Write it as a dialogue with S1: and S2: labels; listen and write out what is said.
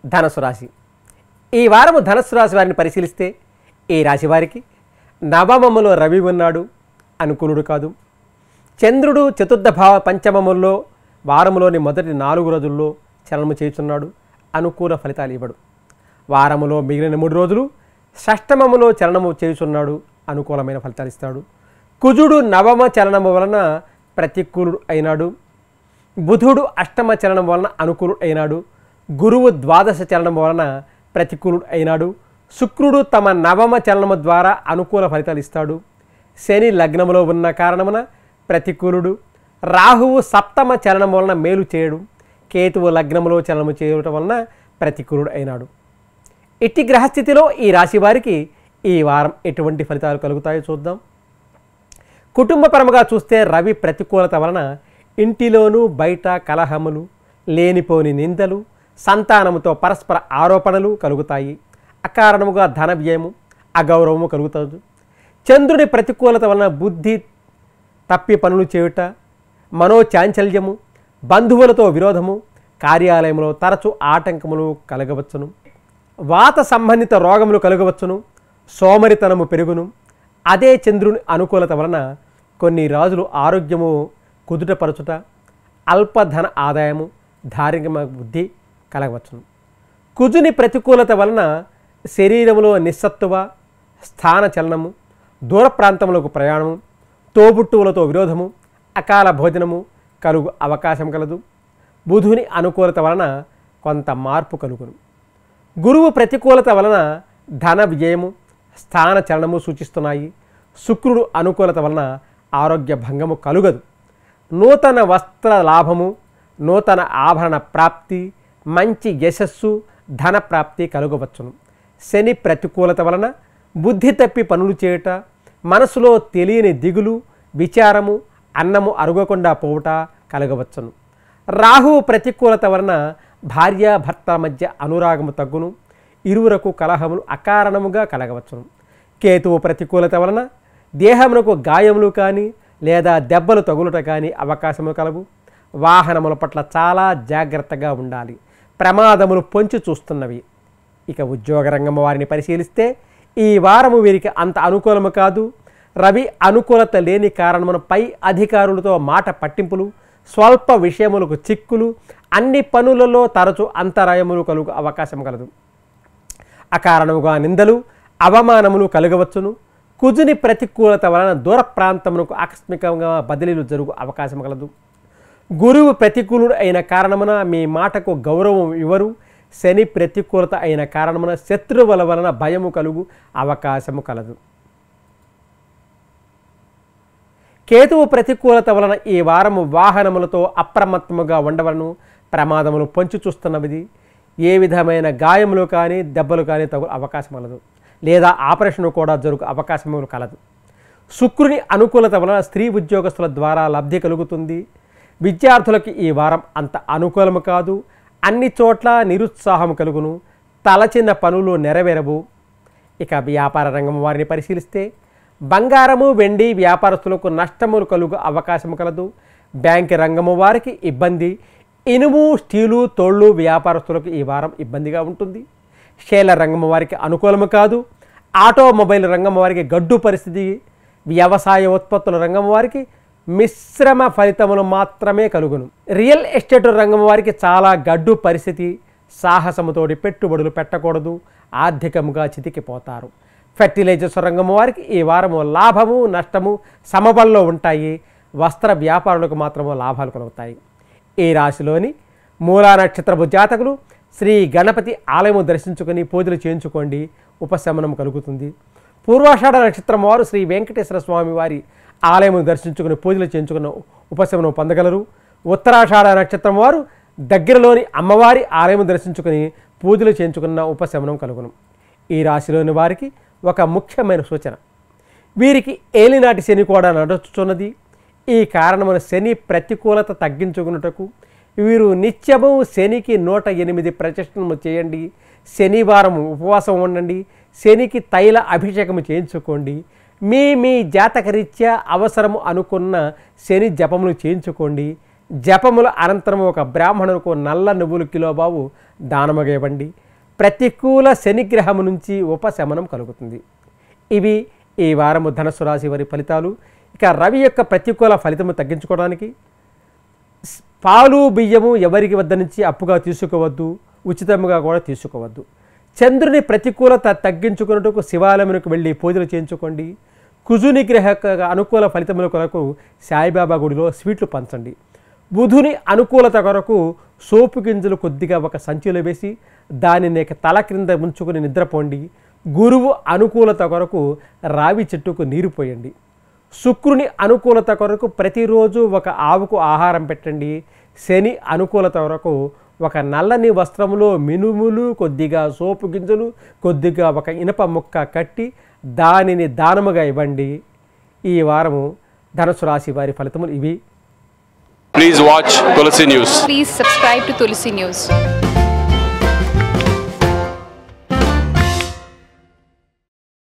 S1: ధనస్సు రాశి ఈ వారము ధనస్సు రాశి వారిని పరిశీలిస్తే ఈ రాశి వారికి నవమములో రవి ఉన్నాడు అనుకూలుడు కాదు చంద్రుడు చతుర్థ భావ పంచమముల్లో వారములోని మొదటి నాలుగు రోజుల్లో చలనము చేయుచున్నాడు అనుకూల ఫలితాలు ఇవ్వడు వారములో మిగిలిన మూడు రోజులు షష్టమములో చలనము చేయుచున్నాడు అనుకూలమైన ఫలితాలు ఇస్తాడు కుజుడు నవమ చలనము వలన ప్రతికూలుడు అయినాడు బుధుడు అష్టమ చలనం వలన అనుకూలుడు అయినాడు గురువు ద్వాదశ చలనం వలన ప్రతికూలుడు అయినాడు శుక్రుడు తమ నవమ చలనము ద్వారా అనుకూల ఫలితాలు ఇస్తాడు శని లగ్నములో ఉన్న కారణమున ప్రతికూలుడు రాహువు సప్తమ చలనం వలన మేలు చేయడు కేతువు లగ్నములో చలనము చేయటం వలన ప్రతికూలుడు అయినాడు ఇట్టి గ్రహస్థితిలో ఈ రాశి వారికి ఈ వారం ఎటువంటి ఫలితాలు కలుగుతాయో చూద్దాం కుటుంబపరముగా చూస్తే రవి ప్రతికూలత వలన ఇంటిలోనూ బయట కలహములు లేనిపోని నిందలు సంతానముతో పరస్పర ఆరోపణలు కలుగుతాయి అకారణముగా ధన వ్యయము అగౌరవము కలుగుతుంది చంద్రుడి ప్రతికూలత వలన బుద్ధి తప్పి పనులు చేయుట మనోచాంచల్యము బంధువులతో విరోధము కార్యాలయంలో తరచు ఆటంకములు కలగవచ్చును వాత సంబంధిత రోగములు కలగవచ్చును సోమరితనము పెరుగును అదే చంద్రుని అనుకూలత వలన కొన్ని రాజులు ఆరోగ్యము కుదుటపరచుట అల్పధన ఆదాయము ధార్మిక బుద్ధి కలగవచ్చును కుజుని ప్రతికూలత వలన శరీరములో నిస్సత్తువ స్థాన చలనము దూర ప్రాంతములకు ప్రయాణము తోబుట్టువులతో విరోధము అకాల భోజనము కలుగు అవకాశం కలదు బుధుని అనుకూలత వలన కొంత మార్పు కలుగును గురువు ప్రతికూలత వలన ధన విజయము స్థాన చలనము సూచిస్తున్నాయి శుక్రుడు అనుకూలత వలన ఆరోగ్య భంగము కలుగదు నూతన వస్త్ర లాభము నూతన ఆభరణ ప్రాప్తి మంచి యశస్సు ధన ప్రాప్తి కలుగవచ్చును శని ప్రతికూలత వలన బుద్ధి తప్పి పనులు చేయుట మనసులో తెలియని దిగులు విచారము అన్నము అరుగకుండా పోవుట కలగవచ్చును రాహువు ప్రతికూలత వలన భార్యాభర్త మధ్య అనురాగము తగ్గును ఇరువురకు కలహములు అకారణముగా కలగవచ్చును కేతువు ప్రతికూలత వలన దేహమునకు గాయములు కానీ లేదా దెబ్బలు తగులుట కానీ అవకాశములు కలవు వాహనముల పట్ల చాలా జాగ్రత్తగా ఉండాలి ప్రమాదములు పొంచి చూస్తున్నవి ఇక ఉద్యోగ రంగం వారిని పరిశీలిస్తే ఈ వారము వీరికి అంత అనుకూలము కాదు రవి అనుకూలత లేని కారణమున పై అధికారులతో మాట పట్టింపులు స్వల్ప విషయములకు చిక్కులు అన్ని పనులలో తరచు అంతరాయములు కలుగు అవకాశం కలదు అకారణముగా నిందలు అవమానములు కలగవచ్చును కుజుని ప్రతికూలత వలన దూర ప్రాంతమునకు ఆకస్మికంగా బదిలీలు జరుగు అవకాశం కలదు గురువు ప్రతికూలుడు అయిన కారణమున మీ మాటకు గౌరవం ఇవ్వరు శని ప్రతికూలత అయిన కారణమున శత్రువుల వలన భయము కలుగు అవకాశము కలదు కేతువు ప్రతికూలత వలన ఈ వారము వాహనములతో అప్రమత్తముగా ఉండవలను ప్రమాదములు పొంచి చూస్తున్నది ఏ విధమైన గాయములు కానీ దెబ్బలు కానీ తగు అవకాశం కలదు లేదా ఆపరేషన్ కూడా జరుగు అవకాశములు కలదు శుక్రుని అనుకూలత వలన స్త్రీ ఉద్యోగస్తుల ద్వారా లబ్ధి కలుగుతుంది విద్యార్థులకి ఈ వారం అంత అనుకూలము కాదు అన్ని చోట్ల నిరుత్సాహం కలుగును తలచిన పనులు నెరవేరవు ఇక వ్యాపార రంగం వారిని పరిశీలిస్తే బంగారము వెండి వ్యాపారస్తులకు నష్టములు కలుగు అవకాశం కలదు బ్యాంక్ రంగము వారికి ఇబ్బంది ఇనుము స్టీలు తోళ్ళు వ్యాపారస్తులకు ఈ వారం ఇబ్బందిగా ఉంటుంది షేల రంగం వారికి అనుకూలము కాదు ఆటోమొబైల్ రంగం వారికి గడ్డు పరిస్థితి వ్యవసాయ ఉత్పత్తుల రంగం వారికి మిశ్రమ ఫలితములు మాత్రమే కలుగును రియల్ ఎస్టేట్ రంగం వారికి చాలా గడ్డు పరిస్థితి సాహసముతోటి పెట్టుబడులు పెట్టకూడదు ఆర్థికముగా చితికిపోతారు ఫెర్టిలైజర్స్ రంగం వారికి ఈ వారము లాభము నష్టము సమబల్లో ఉంటాయి వస్త్ర వ్యాపారులకు మాత్రము లాభాలు కలుగుతాయి ఈ రాశిలోని మూలా నక్షత్రపు జాతకులు శ్రీ గణపతి ఆలయము దర్శించుకొని పూజలు చేయించుకోండి ఉపశమనం కలుగుతుంది పూర్వాషాఢ నక్షత్రం వారు శ్రీ వెంకటేశ్వర స్వామి వారి ఆలయము దర్శించుకుని పూజలు చేయించుకున్న ఉపశమనం పొందగలరు ఉత్తరాషాఢ నక్షత్రం వారు దగ్గరలోని అమ్మవారి ఆలయం దర్శించుకుని పూజలు చేయించుకున్న ఉపశమనం కలుగును ఈ రాశిలోని వారికి ఒక ముఖ్యమైన సూచన వీరికి ఏలినాటి శని కూడా నడుచుచున్నది ఈ కారణమున శని ప్రతికూలత తగ్గించుకున్నటకు వీరు నిత్యము శనికి నూట ఎనిమిది ప్రచక్షణము చేయండి శనివారం ఉపవాసం ఉండండి శనికి తైల అభిషేకము చేయించుకోండి మీ మీ జాతకరీత్యా అవసరము అనుకున్న శని జపములు చేయించుకోండి జపముల అనంతరం ఒక బ్రాహ్మణులకు నల్ల నువ్వులు కిలోబావు దానముగా ఇవ్వండి ప్రతికూల శనిగ్రహము నుంచి ఉపశమనం కలుగుతుంది ఇవి ఈ వారము ధనుసు రాశి వారి ఫలితాలు ఇక రవి యొక్క ప్రతికూల ఫలితము తగ్గించుకోవడానికి స్- పాలు బియ్యము ఎవరికి వద్ద నుంచి అప్పుగా తీసుకోవద్దు ఉచితంగా కూడా తీసుకోవద్దు చంద్రుని ప్రతికూలత తగ్గించుకున్నట్టుకు శివాలయమునకు వెళ్ళి పూజలు చేయించుకోండి కుజుని గ్రహ యొక్క అనుకూల ఫలితముల కొరకు సాయిబాబా గుడిలో స్వీట్లు పంచండి బుధుని అనుకూలత కొరకు సోపు గింజలు కొద్దిగా ఒక సంచిలో వేసి దానిని తల క్రింద ఉంచుకుని నిద్రపోండి గురువు అనుకూలత కొరకు రావి చెట్టుకు నీరు పోయండి శుక్రుని అనుకూలత కొరకు ప్రతిరోజు ఒక ఆవుకు ఆహారం పెట్టండి శని అనుకూలత కొరకు ఒక నల్లని వస్త్రములో మినుములు కొద్దిగా సోపు గింజలు కొద్దిగా ఒక ఇనప ముక్క కట్టి దానిని దానముగా ఇవ్వండి ఈ వారము ధనుసు రాశి వారి ఫలితములు ఇవి
S2: Please watch Tulsi News.
S3: Please subscribe to Tulsi News.